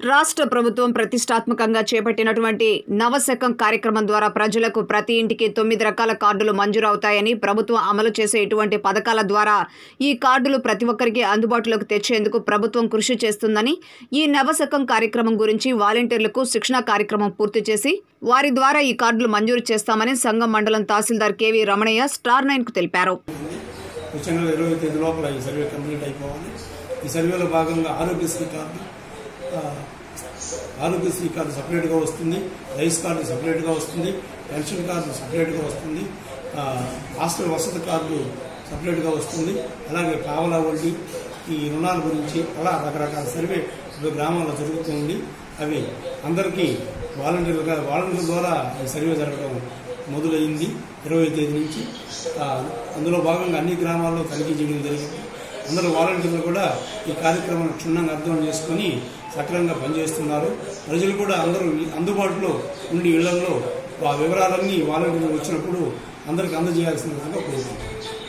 రాష్ట్ర ప్రభుత్వం ప్రతిష్టాత్మకంగా చేపట్టినటువంటి నవశకం కార్యక్రమం ద్వారా ప్రజలకు ప్రతి ఇంటికి తొమ్మిది రకాల కార్డులు మంజూరవుతాయని ప్రభుత్వం అమలు చేసే ఇటువంటి పథకాల ద్వారా ఈ కార్డులు ప్రతి ఒక్కరికి అందుబాటులోకి తెచ్చేందుకు ప్రభుత్వం కృషి చేస్తుందని ఈ నవశకం కార్యక్రమం గురించి వాలంటీర్లకు శిక్షణ కార్యక్రమం పూర్తి చేసి వారి ద్వారా ఈ కార్డులు మంజూరు చేస్తామని సంఘం మండలం తహసీల్దార్ కేవీ రమణయ్య స్టార్ నైన్కు తెలిపారు వచ్చే నెల ఇరవై తేదీ లోపల ఈ సర్వే కంప్లీట్ అయిపోవాలి ఈ సర్వేలో భాగంగా ఆరోగ్యశ్రీ కార్డు ఆ, ఆరోగ్యశ్రీ కార్డు సపరేట్గా వస్తుంది రైస్ కార్డు సపరేట్గా వస్తుంది పెన్షన్ కార్డు సపరేట్గా వస్తుంది ఆ, హాస్టల్ వసతి కార్డు సపరేట్గా వస్తుంది అలాగే పావలా వడ్డీ ఈ రుణాల గురించి అలా రకరకాల సర్వే ఇప్పుడు గ్రామాల్లో జరుగుతుంది అవి అందరికీ వాలంటీర్లుగా వాలంటీర్ల ద్వారా ఈ సర్వే జరగడం మొదలైంది ఇరవై తేదీ నుంచి ఆ, అందులో భాగంగా అన్ని గ్రామాల్లో తనిఖీ చేయడం జరిగింది అందరూ వాలంటీర్లు కూడా ఈ కార్యక్రమం క్షుణ్ణంగా అర్థం చేసుకుని సక్రమంగా పనిచేస్తున్నారు ప్రజలు కూడా అందరూ అందుబాటులో ఉండి ఇళ్లలో ఆ వివరాలన్నీ వాలంటీర్లు వచ్చినప్పుడు అందరికీ అందజేయాల్సిందిగా కోరుకుంటున్నాను